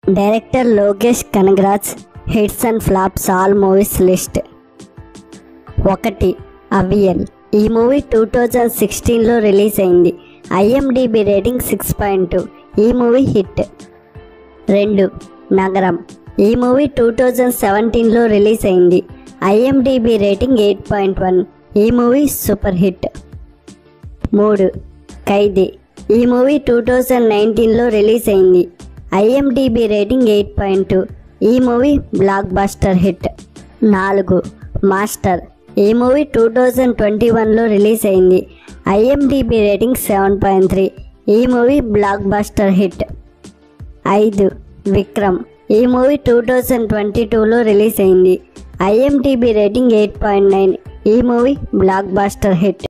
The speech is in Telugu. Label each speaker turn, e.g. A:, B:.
A: director Lokesh Kanagaraj hits and flops all movies list ఒకటి అవియల్ ఈ మూవీ టూ థౌజండ్ సిక్స్టీన్లో రిలీజ్ అయింది IMDb rating six point two ఈ మూవీ హిట్ రెండు నగరం ఈ మూవీ టూ థౌజండ్ సెవెంటీన్లో రిలీజ్ అయింది IMDb rating eight point one ఈ మూవీ సూపర్ హిట్ మూడు ఖైదీ ఈ మూవీ టూ థౌజండ్ నైన్టీన్లో రిలీజ్ అయింది IMDb rating eight point two ఈ మూవీ బ్లాక్ బస్టర్ హిట్ నాలుగు మాస్టర్ ఈ మూవీ టూ థౌజండ్ ట్వంటీ వన్లో రిలీజ్ అయింది IMDb rating seven point three ఈ మూవీ బ్లాక్ బస్టర్ హిట్ ఐదు విక్రమ్ ఈ మూవీ టూ థౌజండ్ ట్వంటీ టూలో రిలీజ్ అయింది IMDb rating eight point nine ఈ మూవీ బ్లాక్ బాస్టర్ హిట్